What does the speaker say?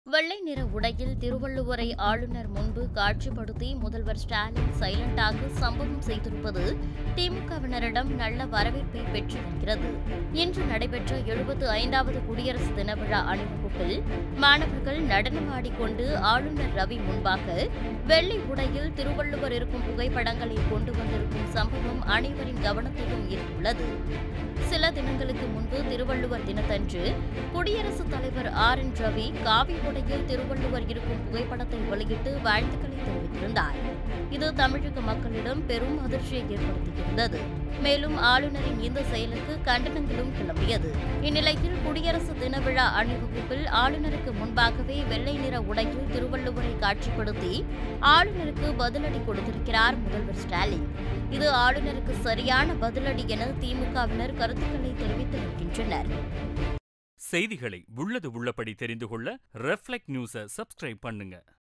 வெள்ளை நிற உடையில் திருவள்ளுவரை ஆளுநர் முன்பு காட்சிப்படுத்தி முதல்வர் ஸ்டாலின் சைலண்டாக சம்பவம் செய்திருப்பது திமுகவினரிடம் நல்ல வரவேற்பை பெற்று வருகிறது இன்று நடைபெற்ற எழுபத்து ஐந்தாவது குடியரசு தின விழா அணிவகுப்பில் மாணவர்கள் நடனமாடிக்கொண்டு ஆளுநர் ரவி முன்பாக வெள்ளை உடையில் திருவள்ளுவர் இருக்கும் புகைப்படங்களை கொண்டு வந்திருக்கும் சம்பவம் அனைவரின் கவனத்தையும் ஈர்த்துள்ளது சில தினங்களுக்கு முன்பு திருவள்ளுவர் தினத்தன்று குடியரசுத் தலைவர் ஆர் என் ரவி காவி உடையில் திருவள்ளுவர் இருக்கும் புகைப்படத்தை வெளியிட்டு வாழ்த்துக்களை தெரிவித்திருந்தார் இது தமிழக மக்களிடம் பெரும் அதிர்ச்சியை ஏற்படுத்தியிருந்தது மேலும் ஆளுநரின் இந்த செயலுக்கு கண்டனங்களும் கிளம்பியது இந்நிலையில் குடியரசு தின விழா அணிவகுப்பில் ஆளுநருக்கு முன்பாகவே வெள்ளை நிற உடையில் திருவள்ளுவரை காட்சிப்படுத்தி ஆளுநருக்கு பதிலடி கொடுத்திருக்கிறார் முதல்வர் ஸ்டாலின் இது ஆளுநருக்கு சரியான பதிலடி என திமுகவினர் கருத்துக்களை தெரிவித்து வருகின்றனர் செய்திகளை உள்ளது உள்ளபடி தெரிந்து கொள்ள ரெஃப்ளெக்ட் நியூஸை சப்ஸ்கிரைப் பண்ணுங்க